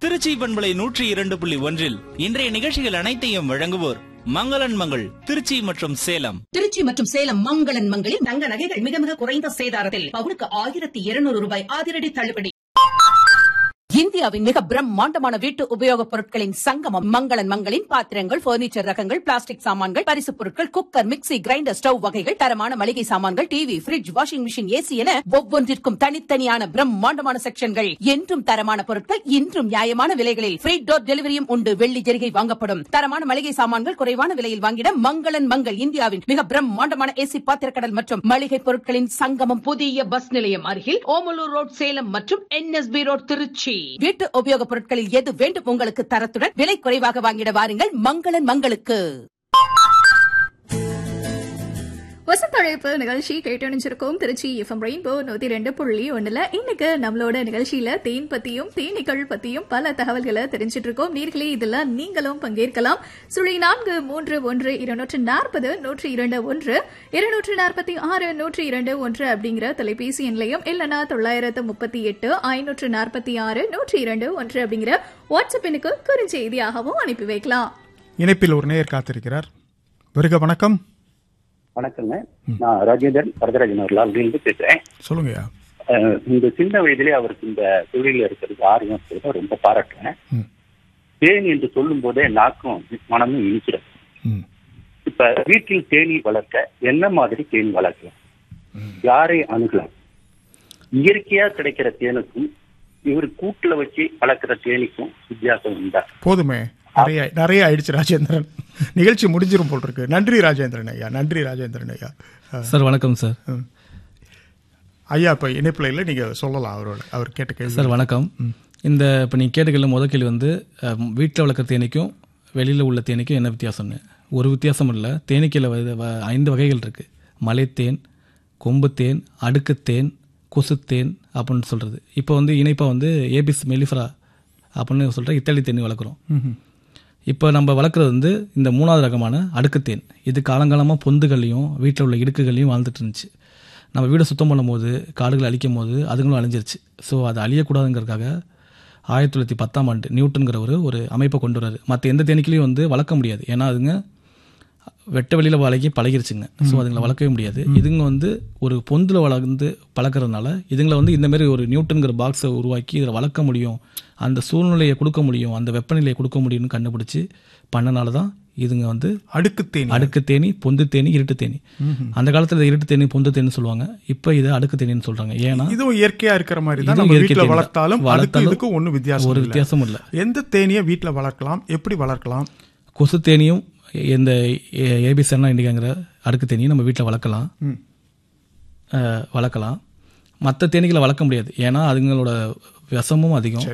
திருச்சி பண்பலை நூற்றி இரண்டு புள்ளி ஒன்றில் இன்றைய நிகழ்ச்சிகள் அனைத்தையும் வழங்குவோர் மங்களன் மங்கள் திருச்சி மற்றும் சேலம் திருச்சி மற்றும் சேலம் மங்களன் மங்களில் தங்க நகைகள் மிக மிக குறைந்த சேதாரத்தில் பவுனுக்கு ஆயிரத்தி இருநூறு ரூபாய் அதிரடி தள்ளுபடி இந்தியாவின் மிக பிரம்மாண்டமான வீட்டு உபயோகப் பொருட்களின் சங்கமம் மங்களன் மங்களின் பாத்திரங்கள் பர்னிச்சர் ரகங்கள் பிளாஸ்டிக் சாமான்கள் பரிசுப் பொருட்கள் குக்கர் மிக்ஸி கிரைண்டர் ஸ்டவ் வகைகள் தரமான மளிகை சாமான்கள் TV fridge washing machine AC என ஒவ்வொன்றிற்கும் தனித்தனியான பிரம்மாண்டமான செக்ஷன்கள் என்றும் தரமான பொருட்கள் இன்றும் நியாயமான விலைகளில் ஃப்ரீ டோர் டெலிவரியும் உண்டு வெள்ளி ஜெரிகை வாங்கப்படும் தரமான மளிகை சாமான்கள் குறைவான விலையில் வாங்கிட மங்களன் மங்கள் இந்தியாவின் மிக பிரம்மாண்டமான ஏசி பாத்திரக்கடல் மற்றும் மளிகை பொருட்களின் சங்கமம் புதிய பஸ் நிலையம் அருகில் ஓமலூர் ரோட் சேலம் மற்றும் என்எஸ்பி ரோட் திருச்சி வீட்டு உபயோகப் பொருட்களில் எது வேண்டும் உங்களுக்கு தரத்துடன் விலை குறைவாக வாங்கிட வாருங்கள் மங்களன் மங்களுக்கு வசந்தழைப்பு நிகழ்ச்சி கேட்டணிச்சிருக்கோம் திருச்சி எஃப்எம் ரெயின்போ நூத்தி ரெண்டு புள்ளி ஒண்ணுல இன்னைக்கு நம்மளோட நிகழ்ச்சியில தேன் பத்தியும் தேனீக்கள் பத்தியும் பல தகவல்களை தெரிஞ்சிட்டு இருக்கோம் நீர்களே இதுல நீங்களும் பங்கேற்கலாம் சுழி நான்கு மூன்று ஒன்று இருநூற்று நாற்பது நூற்றி இரண்டு ஒன்று இருநூற்று நாற்பத்தி ஆறு நூற்றி இரண்டு ஒன்று அப்படிங்கிற தொலைபேசி எண்லையும் இல்லைன்னா தொள்ளாயிரத்து முப்பத்தி எட்டு ஐநூற்று நாற்பத்தி ஆறு நூற்றி இரண்டு ஒன்று அப்படிங்கிற வாட்ஸ்அப் எண்ணுக்கு குறுஞ்செய்தியாகவும் அனுப்பி வைக்கலாம் இணைப்பில் ஒரு நேயர் காத்திருக்கிறார் வருக வணக்கம் வணக்கங்க நான் ராஜேந்திரன் வரதராஜன் அவர்கள் அங்கிருந்து பேசுறேன் சொல்லுங்கய்யா அஹ் இந்த சின்ன வயதிலே அவருக்கு இந்த தொழில இருக்கிறதுக்கு ஆர்வம் இருக்கிறத ரொம்ப பாராட்டுறேன் ம். தேனி என்று சொல்லும் போதே நாக்கும் மனமும் இனிக்கிறது ம் இப்ப வீட்டில் தேனி வளர்க்க என்ன மாதிரி தேனி வளர்க்கலாம் யாரை அணுகலாம் இயற்கையா கிடைக்கிற தேனுக்கும் இவர் கூட்டுல வச்சு வளர்க்கிற தேனிக்கும் வித்தியாசம் உண்டா போதுமே நிறைய நிறைய ஆயிடுச்சு ராஜேந்திரன் நிகழ்ச்சி முடிஞ்சிரும் போல் இருக்கு நன்றி ராஜேந்திரன் ஐயா நன்றி ராஜேந்திரன் ஐயா அஹ், சார் வணக்கம் சார் ஐயா இப்போ இணைப்பில் இல்லை நீங்கள் சொல்லலாம் அவரோட அவர் கேட்ட கேள்வி சார் வணக்கம் இந்த இப்போ நீங்கள் கேட்ட கேள்வி முத கேள்வி வந்து வீட்டில் வளர்க்குற தேனீக்கும் வெளியில் உள்ள தேனீக்கும் என்ன வித்தியாசம்னு ஒரு வித்தியாசம் இல்லை தேனீக்கையில் வ- வ- ஐந்து வகைகள் இருக்குது மலைத்தேன் கொம்புத்தேன் அடுக்குத்தேன் கொசுத்தேன் அப்படின்னு சொல்கிறது இப்போ வந்து இணைப்பாக வந்து ஏபிஸ் மெலிஃபரா அப்படின்னு சொல்கிற இத்தாலி தேனி வளர்க்குறோம் இப்போ நம்ம வளர்க்குறது வந்து இந்த மூணாவது ரகமான அடுக்குத்தேன் இது காலங்காலமாக பொந்துகள்லையும் வீட்டில் உள்ள இடுக்குகள்லையும் வாழ்ந்துட்டு இருந்துச்சு நம்ம வீடை சுத்தம் பண்ணும்போது காடுகளை அழிக்கும் போது அதுங்களும் அழிஞ்சிருச்சு ஸோ அது அழியக்கூடாதுங்கிறதுக்காக ஆயிரத்தி தொள்ளாயிரத்தி பத்தாம் ஆண்டு நியூட்டன்கிறவர் ஒரு அமைப்பை கொண்டு வராரு மற்ற எந்த தேனீக்களையும் வந்து வளர்க்க முடியாது ஏன்னா அதுங்க வெட்ட வெளியில் வளக்கி பழகிருச்சுங்க ஸோ அதுங்களை வளர்க்கவே முடியாது இதுங்க வந்து ஒரு பொந்தில் வளர்ந்து பழக்கிறதுனால இதுங்களை வந்து இந்த மாதிரி ஒரு நியூட்டன்கிற பாக்ஸை உருவாக்கி இதில் வளர்க்க முடியும் அந்த சூழ்நிலையை கொடுக்க முடியும் அந்த வெப்பநிலையை கொடுக்க முடியும்னு கண்டுபிடிச்சி பண்ணனால தான் இதுங்க வந்து அடுக்கு தேனி அடுக்கு தேனி பொந்து தேனி இருட்டு தேனி அந்த காலத்துல இதை இருட்டு தேனி பொந்து தேனி சொல்லுவாங்க இப்போ இதை அடுக்கு தேனின்னு சொல்றாங்க ஏன்னா இதுவும் இயற்கையா இருக்கிற மாதிரி தான் இதுவும் நம்ம இயற்கை வீட்டில் தேனி தான். வளர்த்தாலும் அதுக்கு வளர்த்தாலும் இதுக்கும் ஒன்றும் வித்தியாசம் ஒரு இல்லை. வித்தியாசம் இல்லை எந்த தேனியை வீட்டில் வளர்க்கலாம் எப்படி வளர்க்கலாம் கொசு தேனியும் இந்த ஏபிசன்னா இண்டிகாங்கிற அடுக்கு தேனியும் நம்ம வீட்டில் வளர்க்கலாம் ம். அஹ், வளர்க்கலாம் மற்ற தேனீகளை வளர்க்க முடியாது ஏன்னா அதுங்களோட விஷமும் அதிகம்